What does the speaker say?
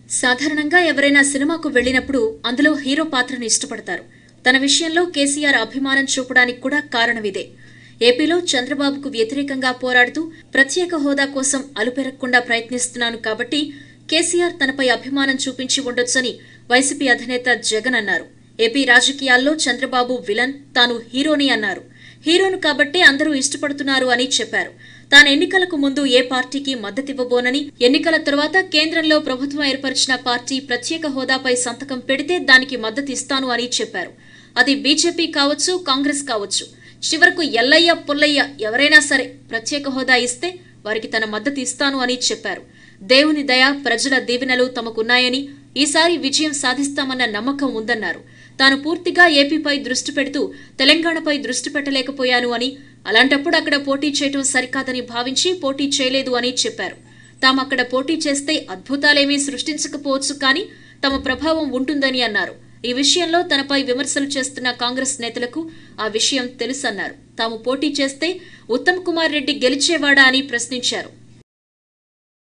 సాధారణంగా ఎవరైనా సినిమాకు వెళ్ళినప్పుడు అందులో హీరో పాత్రను ఇష్టపడతారు తన విషయంలో కేసీఆర్ అభిమానం చూపడానికి కూడా కారణమిదే ఏపీలో చంద్రబాబుకు వ్యతిరేకంగా పోరాడుతూ ప్రత్యేక హోదా కోసం అలుపెరగకుండా ప్రయత్నిస్తున్నాను కాబట్టి కేసీఆర్ తనపై అభిమానం చూపించి ఉండొచ్చని వైసీపీ అధినేత జగన్ అన్నారు ఏపీ రాజకీయాల్లో చంద్రబాబు విలన్ తాను హీరోని అన్నారు హీరోను కాబట్టే అందరూ ఇష్టపడుతున్నారు అని చెప్పారు తాను ఎన్నికలకు ముందు ఏ పార్టీకి మద్దతివ్వబోనని ఎన్నికల తర్వాత కేంద్రంలో ప్రభుత్వం ఏర్పరిచిన పార్టీ ప్రత్యేక హోదాపై సంతకం పెడితే దానికి మద్దతు ఇస్తాను అని చెప్పారు అది బీజేపీ కావచ్చు కాంగ్రెస్ కావచ్చు చివరకు ఎల్లయ్య పుల్లయ్య ఎవరైనా సరే ప్రత్యేక హోదా ఇస్తే వారికి తన మద్దతు ఇస్తాను అని చెప్పారు దేవుని దయ ప్రజల దీవెనలు తమకున్నాయని ఈసారి విజయం సాధిస్తామన్న నమ్మకం ఉందన్నారు తాను పూర్తిగా ఏపీపై దృష్టి పెడుతూ తెలంగాణపై దృష్టి పెట్టలేకపోయాను అని అలాంటప్పుడు అక్కడ పోటీ చేయటం సరికాదని భావించి పోటీ చేయలేదు అని చెప్పారు తాము అక్కడ పోటీ చేస్తే అద్భుతాలేమీ సృష్టించకపోవచ్చు కానీ తమ ప్రభావం ఉంటుందని అన్నారు ఈ విషయంలో తనపై విమర్శలు చేస్తున్న కాంగ్రెస్ నేతలకు ఆ విషయం తెలుసన్నారు తాము పోటీ చేస్తే ఉత్తమ్ కుమార్ రెడ్డి గెలిచేవాడా అని ప్రశ్నించారు